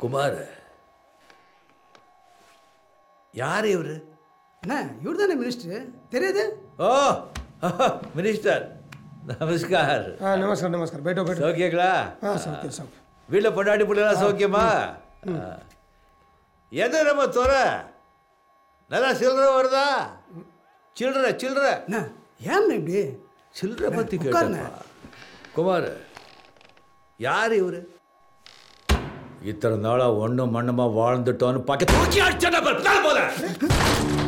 குமார் யார் இவரு அண்ணா இவர் தானே மினிஸ்டர் தெரியுது ஓ மினிஸ்டர் நமஸ்கார் हाँ नमस्कार नमस्कार बैठो बैठो சௌக்கியங்களா हाँ सौख्य सौख्य வீட்டில் பொண்டாட்டி பிள்ளைலாம் சௌக்கியமா எது நம்ம துறை நல்லா சில்லற வருதா சில்லற சில்லற அண்ணா ஏன் இப்படி சில்லற பத்தி உட்காருண்ணே. கேட்டப்பா குமார் யார் இவரு இத்தனை நாளா ஒண்ணும் மண்ணுமா வாழ்ந்துட்டோன்னு பார்க்க தூக்கி அடிச்சா போத